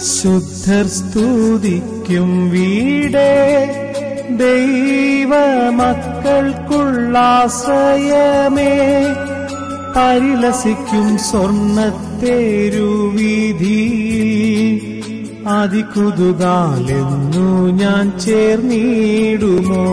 ശുദ്ധർ സ്തുതിക്കും വീടേ ദൈവ മക്കൾക്കുള്ളാശ്രയമേ പരിലസിക്കും സ്വർണത്തേരുവിധി അതികുതുകാലെന്നു ഞാൻ ചേർന്നിടുമോ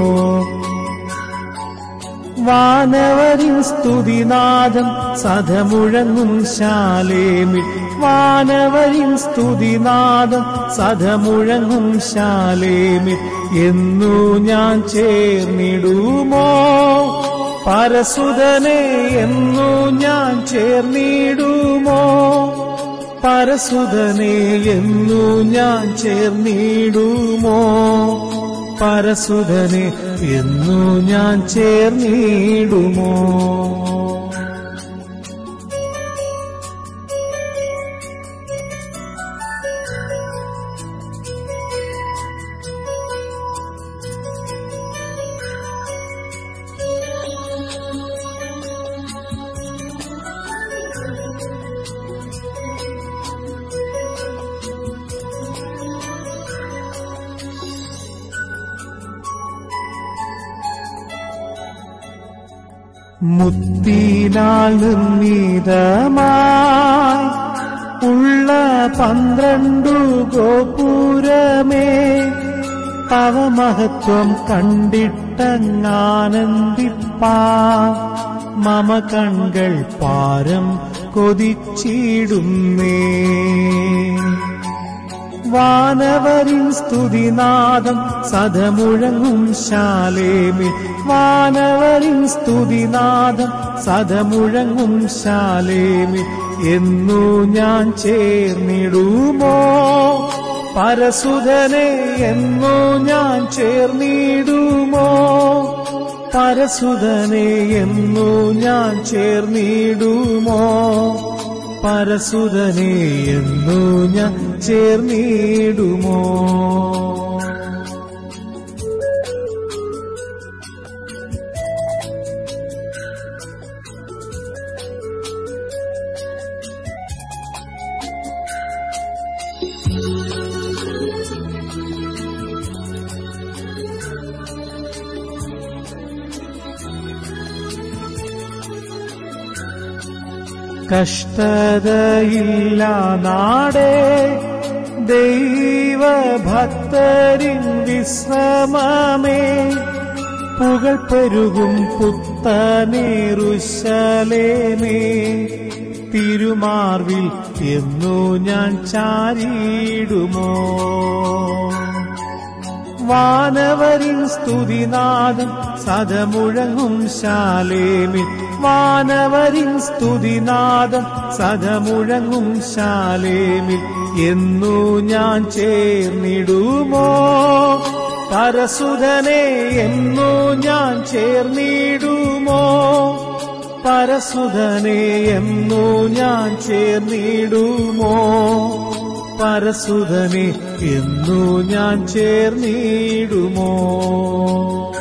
വാനവരിൻ സ്തുതിനാദം സധമുഴങ്ങും ശാലേമിൽ വാനവരിൻ സ്തുതിനാദം സധമുഴങ്ങും ശാലേമിൽ എന്നു ഞാൻ ചേർന്നിടുമോ പരസുതനെ എന്നു ഞാൻ ചേർന്നിടുമോ പരസുതനെ എന്നു ഞാൻ ചേർന്നിടുമോ പരസുതനെ എന്നു ഞാൻ ചേർന്നിടുമോ മുത്തിനാൽ നിർമ്മിതമായി ഉള്ള പന്ത്രണ്ടു ഗോപുരമേ തവ മഹത്വം കണ്ടിട്ടങ്ങാനന്ദിപ്പാ മമ കൺകൾ പാരം കൊതിച്ചിടുന്നേ വാനവരിൻ സ്തുതിനാദം സദമുഴങ്ങും ശാലേമി വാനവരിൻ സ്തുതിനാദം സദമുഴങ്ങും ശാലേമി എന്നു ഞാൻ ചേർന്നിടുമോ പരസുധനെ എന്നു ഞാൻ ചേർന്നിടുമോ പരസുധനെ എന്നു ഞാൻ ചേർന്നിടുമോ പരസുതനെ എന്നു ഞാൻ ചേർന്നിടുമോ കഷ്ടതയില്ല നാടേ ദൈവഭക്തരിൻ വിശ്രമമേ പുകൾ പെരുകും പുത്തനേറുശലേമേ തിരുമാർവിൽ എന്നു ഞാൻ ചാരിടുമോ വാനവരിൻ സ്തുതിനാദം സദമുഴങ്ങും ശാലേമിൽ വാനവരിൻ സ്തുതിനാദം സദമുഴങ്ങും ശാലേമിൽ എന്നു ഞാൻ ചേർന്നിടുമോ പരസുധനെ എന്നു ഞാൻ ചേർന്നിടുമോ പരസുധനെ എന്നു ഞാൻ ചേർന്നിടുമോ പരസുധനെ എന്നു ഞാൻ ചേർന്നിടുമോ